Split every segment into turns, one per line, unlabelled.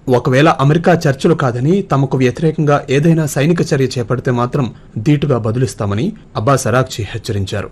ఒకవేళ అమెరికా చర్చలు కాదని తమకు వ్యతిరేకంగా ఏదైనా సైనిక చర్య చేపడితే మాత్రం ధీటుగా బదులిస్తామని అబ్బాస్ అరాక్చి హెచ్చరించారు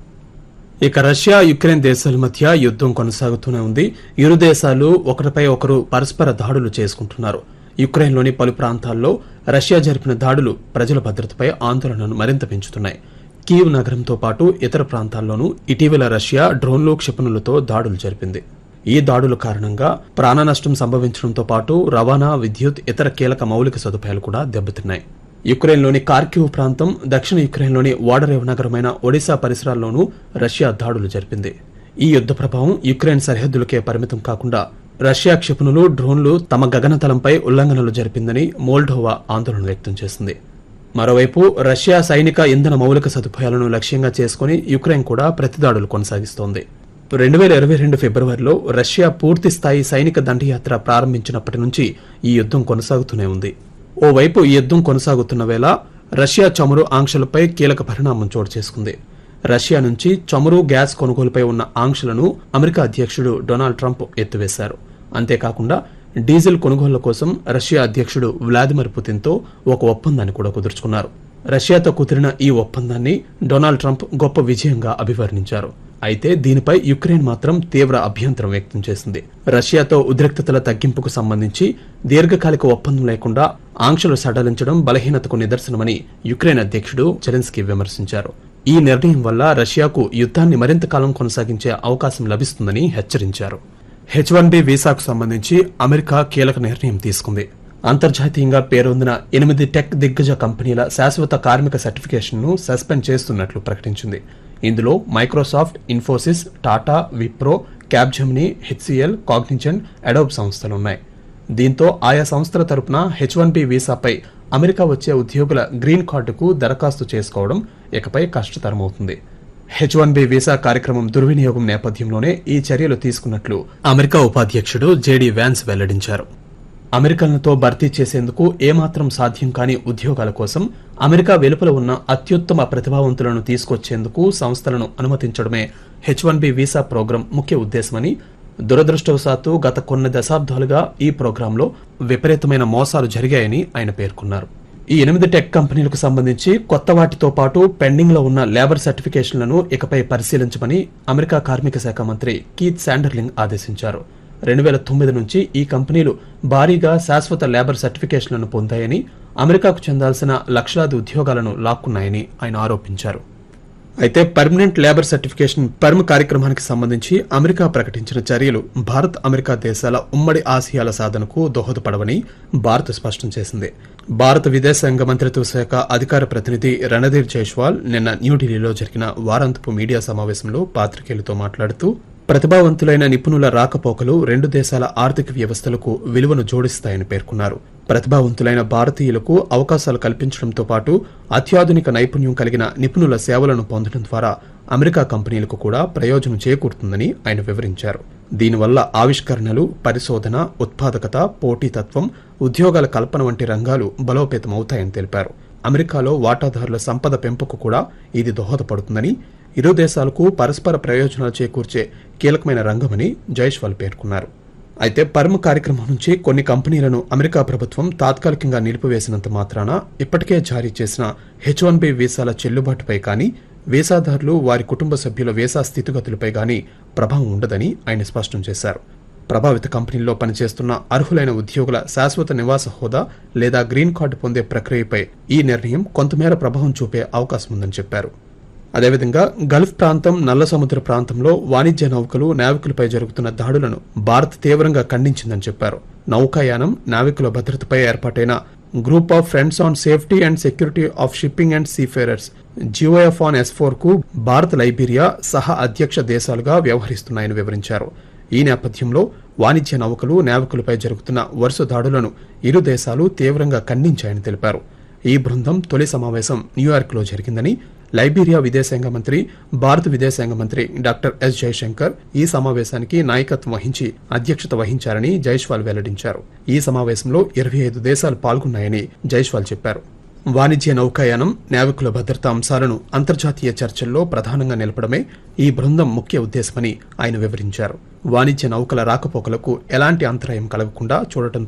ఇక రష్యా యుక్రెయిన్ దేశాల మధ్య యుద్ధం కొనసాగుతూనే ఉంది ఇరు దేశాలు ఒకరిపై ఒకరు పరస్పర దాడులు చేసుకుంటున్నారు యుక్రెయిన్లోని పలు ప్రాంతాల్లో రష్యా జరిపిన దాడులు ప్రజల భద్రతపై ఆందోళనను మరింత పెంచుతున్నాయి కీవ్ నగరంతో పాటు ఇతర ప్రాంతాల్లోనూ ఇటీవల రష్యా డ్రోన్లు క్షిపణులతో దాడులు జరిపింది ఈ దాడుల కారణంగా ప్రాణ నష్టం సంభవించడంతో పాటు రవాణా విద్యుత్ ఇతర కీలక మౌలిక సదుపాయాలు కూడా దెబ్బతిన్నాయి యుక్రెయిన్లోని కార్క్యూవ్ ప్రాంతం దక్షిణ యుక్రెయిన్లోని ఓడరేవు నగరమైన ఒడిశా పరిసరాల్లోనూ రష్యా దాడులు జరిపింది ఈ యుద్ధ ప్రభావం యుక్రెయిన్ సరిహద్దులకే పరిమితం కాకుండా రష్యా క్షిపణులు డ్రోన్లు తమ గగనతలంపై ఉల్లంఘనలు జరిపిందని మోల్డోవా ఆందోళన వ్యక్తం చేసింది మరోవైపు రష్యా సైనిక ఇంధన మౌలిక సదుపాయాలను లక్ష్యంగా చేసుకుని యుక్రెయిన్ కూడా ప్రతిదాడులు కొనసాగిస్తోంది రెండు వేల ఇరవై రెండు ఫిబ్రవరిలో రష్యా పూర్తి స్థాయి సైనిక దండయాత్ర ప్రారంభించినప్పటి నుంచి ఈ యుద్ధం కొనసాగుతూనే ఉంది ఓవైపు ఈ యుద్ధం కొనసాగుతున్న వేళ రష్యా చమురు ఆంక్షలపై కీలక పరిణామం చోటు చేసుకుంది రష్యా నుంచి చమురు గ్యాస్ కొనుగోలుపై ఉన్న ఆంక్షలను అమెరికా అధ్యక్షుడు డొనాల్డ్ ట్రంప్ ఎత్తివేశారు అంతేకాకుండా డీజిల్ కొనుగోళ్ల కోసం రష్యా అధ్యక్షుడు వ్లాదిమిర్ పుతిన్తో ఒక ఒప్పందాన్ని కూడా కుదుర్చుకున్నారు రష్యాతో కుదిరిన ఈ ఒప్పందాన్ని డొనాల్డ్ ట్రంప్ గొప్ప విజయంగా అభివర్ణించారు అయితే దీనిపై యుక్రెయిన్ మాత్రం తీవ్ర అభ్యంతరం వ్యక్తం చేసింది రష్యాతో ఉద్రిక్తతల తగ్గింపుకు సంబంధించి దీర్ఘకాలిక ఒప్పందం లేకుండా ఆంక్షలు సడలించడం బలహీనతకు నిదర్శనమని యుక్రెయిన్ అధ్యక్షుడు జెలెన్స్కీ విమర్శించారు ఈ నిర్ణయం వల్ల రష్యాకు యుద్ధాన్ని మరింత కాలం కొనసాగించే అవకాశం లభిస్తుందని హెచ్చరించారు హెచ్ వన్ బి వీసాకు సంబంధించి అమెరికా కీలక నిర్ణయం తీసుకుంది అంతర్జాతీయంగా పేరొందిన ఎనిమిది టెక్ దిగ్గజ కంపెనీల శాశ్వత కార్మిక సర్టిఫికేషన్ను సస్పెండ్ చేస్తున్నట్లు ప్రకటించింది ఇందులో Microsoft Infosys Tata Wipro Capgemini HCL Cognizant Adobe సంస్థలున్నాయి దీంతో ఆయా సంస్థల తరపున హెచ్ వన్ బి వీసాపై అమెరికా వచ్చే ఉద్యోగుల గ్రీన్ కార్డుకు దరఖాస్తు చేసుకోవడం ఇకపై కష్టతరమవుతుంది హెచ్ వన్ బి వీసా కార్యక్రమం దుర్వినియోగం నేపథ్యంలోనే ఈ చర్యలు తీసుకున్నట్లు అమెరికా ఉపాధ్యక్షుడు జేడీ వ్యాన్స్ వెల్లడించారు అమెరికన్లతో భర్తీ చేసేందుకు ఏమాత్రం సాధ్యం కాని ఉద్యోగాల కోసం అమెరికా వెలుపల ఉన్న అత్యుత్తమ ప్రతిభావంతులను తీసుకొచ్చేందుకు సంస్థలను అనుమతించడమే H one B visa programme ముఖ్య ఉద్దేశమని దురదృష్టవశాత్తు గత కొన్ని దశాబ్దాలుగా ఈ ప్రోగ్రాంలో విపరీతమైన మోసాలు జరిగాయని ఆయన పేర్కొన్నారు ఈ ఎనిమిది టెక్ కంపెనీలకు సంబంధించి కొత్త వాటితో పాటు పెండింగ్ లో ఉన్న లేబర్ సర్టిఫికేషన్లను ఇకపై పరిశీలించమని అమెరికా కార్మిక శాఖ మంత్రి కీత్ శాండర్లింగ్ ఆదేశించారు రెండు వేల తొమ్మిది నుంచి ఈ కంపెనీలు భారీగా శాశ్వత లేబర్ సర్టిఫికేషన్లను పొందాయని అమెరికాకు చెందాల్సిన లక్షలాది ఉద్యోగాలను లాక్కున్నాయని ఆయన ఆరోపించారు అయితే పర్మనెంట్ లేబర్ సర్టిఫికేషన్ పర్మ్ కార్యక్రమానికి సంబంధించి అమెరికా ప్రకటించిన చర్యలు భారత్ అమెరికా దేశాల ఉమ్మడి ఆశయాల సాధనకు దోహదపడవని భారత్ స్పష్టం చేసింది భారత విదేశాంగ మంత్రిత్వ శాఖ అధికార ప్రతినిధి రణధీర్ జైష్వాల్ నిన్న న్యూఢిల్లీలో జరిగిన వారాంతపు మీడియా సమావేశంలో పాత్రికేయులతో మాట్లాడుతూ ప్రతిభావంతులైన నిపుణుల రాకపోకలు రెండు దేశాల ఆర్థిక వ్యవస్థలకు విలువను జోడిస్తాయని పేర్కొన్నారు ప్రతిభావంతులైన భారతీయులకు అవకాశాలు కల్పించడంతో పాటు అత్యాధునిక నైపుణ్యం కలిగిన నిపుణుల సేవలను పొందడం ద్వారా అమెరికా కంపెనీలకు కూడా ప్రయోజనం చేకూరుతుందని ఆయన వివరించారు దీనివల్ల ఆవిష్కరణలు పరిశోధన ఉత్పాదకత పోటీతత్వం ఉద్యోగాల కల్పన వంటి రంగాలు బలోపేతమవుతాయని తెలిపారు అమెరికాలో వాటాదారుల సంపద పెంపుకు కూడా ఇది దోహదపడుతుందని ఇరు దేశాలకు పరస్పర ప్రయోజనాలు చేకూర్చే కీలకమైన రంగమని జైష్వాల్ పేర్కొన్నారు అయితే పర్మ్ కార్యక్రమం నుంచి కొన్ని కంపెనీలను అమెరికా ప్రభుత్వం తాత్కాలికంగా నిలిపివేసినంత మాత్రాన ఇప్పటికే జారీ చేసిన హెచ్ వన్ బి వీసాల చెల్లుబాటుపై కానీ వీసాదారులు వారి కుటుంబ సభ్యుల వీసా స్థితిగతులపై గానీ ప్రభావం ఉండదని ఆయన స్పష్టం చేశారు ప్రభావిత కంపెనీల్లో పనిచేస్తున్న అర్హులైన ఉద్యోగుల శాశ్వత నివాస హోదా లేదా గ్రీన్ కార్డు పొందే ప్రక్రియపై ఈ నిర్ణయం కొంతమేర ప్రభావం చూపే అవకాశం ఉందని చెప్పారు అదేవిధంగా గల్ఫ్ ప్రాంతం నల్ల సముద్ర ప్రాంతంలో వాణిజ్య నౌకలు నావికులపై జరుగుతున్న దాడులను భారత్ తీవ్రంగా ఖండించిందని చెప్పారు నౌకాయానం నావికుల భద్రతపై ఏర్పాటైన group of friends on safety and security of shipping and seafarers GOF on S four కు భారత్ లైబీరియా సహా అధ్యక్ష దేశాలుగా వ్యవహరిస్తున్నాయని వివరించారు ఈ నేపథ్యంలో వాణిజ్య నౌకలు నావికులపై జరుగుతున్న వరుస దాడులను ఇరు దేశాలు తీవ్రంగా ఖండించాయని తెలిపారు ఈ బృందం తొలి సమావేశం న్యూయార్క్ లో జరిగిందని లైబీరియా విదేశాంగ మంత్రి భారత విదేశాంగ మంత్రి డాక్టర్ ఎస్ జయశంకర్ ఈ సమావేశానికి నాయకత్వం వహించి అధ్యక్షత వహించారని జైష్వాల్ వెల్లడించారు ఈ సమావేశంలో ఇరవై ఐదు దేశాలు పాల్గొన్నాయని జైష్వాల్ చెప్పారు వాణిజ్య నౌకాయానం నావికుల భద్రతా అంశాలను అంతర్జాతీయ చర్చల్లో ప్రధానంగా నిలపడమే ఈ బృందం ముఖ్య ఉద్దేశమని ఆయన వివరించారు వాణిజ్య నౌకల రాకపోకలకు ఎలాంటి అంతరాయం కలగకుండా చూడటం